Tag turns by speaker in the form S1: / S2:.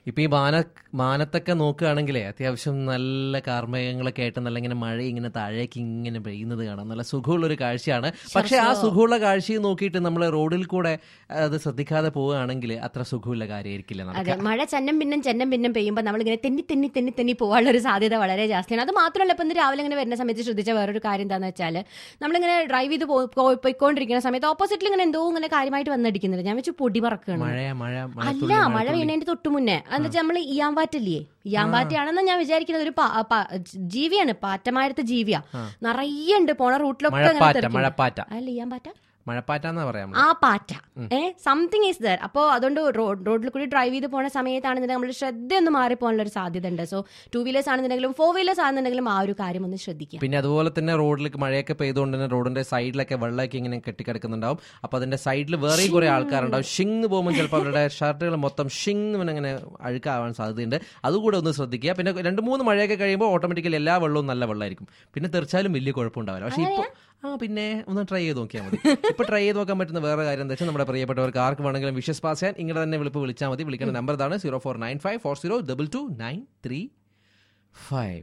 S1: ഇപ്പൊ ഈ മാന മാനത്തൊക്കെ നോക്കുകയാണെങ്കിലേ അത്യാവശ്യം നല്ല കാർമേഘങ്ങളൊക്കെ ആയിട്ട് നല്ല ഇങ്ങനെ മഴ ഇങ്ങനെ താഴേക്ക് ഇങ്ങനെ പെയ്യുന്നത് കാണാം നല്ല സുഖമുള്ള ഒരു കാഴ്ചയാണ് പക്ഷെ ആ സുഖമുള്ള കാഴ്ചയും നോക്കിയിട്ട് നമ്മൾ റോഡിൽ കൂടെ അത് ശ്രദ്ധിക്കാതെ പോവുകയാണെങ്കിൽ അത്ര സുഖമുള്ള കാര്യമായിരിക്കില്ല നമുക്ക്
S2: അതെ മഴ ചന്നം പിന്നം ചെന്നം പിന്നം പെയ്യുമ്പോൾ നമ്മളിങ്ങനെ തെന്നി തെന്നി തെന്നി തെന്നി പോകാനുള്ള ഒരു സാധ്യത വളരെ ജാസ്തിയാണ് അത് മാത്രമല്ല ഇപ്പം ഇന്ന് രാവിലെ ഇങ്ങനെ വരുന്ന സമയത്ത് ശ്രദ്ധിച്ച വേറൊരു കാര്യം എന്താണെന്ന് വെച്ചാൽ നമ്മളിങ്ങനെ ഡ്രൈവ് ചെയ്ത് പോ- പോ- പോയിക്കൊണ്ടിരിക്കുന്ന സമയത്ത് ഓപ്പോസിറ്റിൽ ഇങ്ങനെ എന്തോ ഇങ്ങനെ കാര്യമായിട്ട് വന്നടിക്കുന്നുണ്ട് ഞാൻ വെച്ച് പൊടി പറക്കുകയാണ്
S1: മഴ മഴ മഴ
S2: അല്ല മഴ വീണതിന്റെ തൊട്ട് മുന്നേ എന്താ വെച്ചാൽ നമ്മൾ ഇയാമ്പാറ്റല്ലേ ഇയാമ്പാറ്റയാണെന്ന് ഞാൻ വിചാരിക്കുന്നത് ഒരു പാ- പാ- ജീവിയാണ് പാറ്റമാരത്തെ ജീവിയാ നിറയെ ഉണ്ട് പോണ റൂട്ടിലൊക്കെ അങ്ങനെ
S1: മഴപ്പാറ്റ
S2: തെറിക്കുന്നു.
S1: മഴപ്പാറ്റ
S2: അല്ല ഇയാമ്പാറ്റ
S1: മഴപ്പാറ്റാന്നാ പറയാം
S2: ആ പാറ്റ ഏ സംതിങ് ഈസ് ദർ അപ്പോൾ അതുകൊണ്ട് റോഡ് റോഡിൽ കൂടി ഡ്രൈവ് ചെയ്ത് പോണ സമയത്താണെന്നുണ്ടെങ്കിൽ നമ്മൾ ശ്രദ്ധ ഒന്ന് മാറിപ്പോകാനുള്ള ഒരു സാധ്യത ഉണ്ട് സോ ടൂ വീലേഴ്സ് ആണെന്നുണ്ടെങ്കിലും ഫോർ വീലേഴ്സ് ആണെന്നുണ്ടെങ്കിലും ആ ഒരു കാര്യം ഒന്ന് ശ്രദ്ധിക്കുക
S1: പിന്നെ അതുപോലെ തന്നെ റോഡിലേക്ക് മഴയൊക്കെ പെയ്തുകൊണ്ട് തന്നെ റോഡിന്റെ സൈഡിലൊക്കെ വെള്ളമൊക്കെ ഇങ്ങനെ കെട്ടിക്കിടക്കുന്നുണ്ടാവും അപ്പൊ അതിന്റെ സൈഡിൽ വേറെയും കുറെ ആൾക്കാരുണ്ടാവും ഷിങ് പോകുമ്പോൾ ചിലപ്പോൾ അവരുടെ ഷർട്ടുകൾ മൊത്തം ഷിങ് ഇങ്ങനെ അഴുക്കാവാൻ സാധ്യതയുണ്ട് അതുകൂടെ ഒന്ന് ശ്രദ്ധിക്കുക പിന്നെ രണ്ട് മൂന്ന് മഴയൊക്കെ കഴിയുമ്പോൾ ഓട്ടോമാറ്റിക്കലി എല്ലാ വെള്ളവും നല്ല വെള്ളമായിരിക്കും പിന്നെ തെറിച്ചാലും വലിയ കുഴപ്പമുണ്ടാവില്ല പക്ഷെ ഇപ്പോൾ ആ പിന്നെ ഒന്ന് ട്രൈ ചെയ്ത് നോക്കിയാൽ മതി ഇപ്പൊ ട്രൈ ചെയ്ത് നോക്കാൻ പറ്റുന്ന വേറെ കാര്യം എന്താ വെച്ചാൽ നമ്മുടെ പ്രിയപ്പെട്ടവർക്ക് ആർക്ക് വേണമെങ്കിലും വിഷസ് പാസ് ചെയ്യാൻ ഇങ്ങനെ തന്നെ വിളിപ്പ് വിളിച്ചാൽ മതി വിളിക്കേണ്ട നമ്പർ ഇതാണ് zero four nine five four zero double two nine three five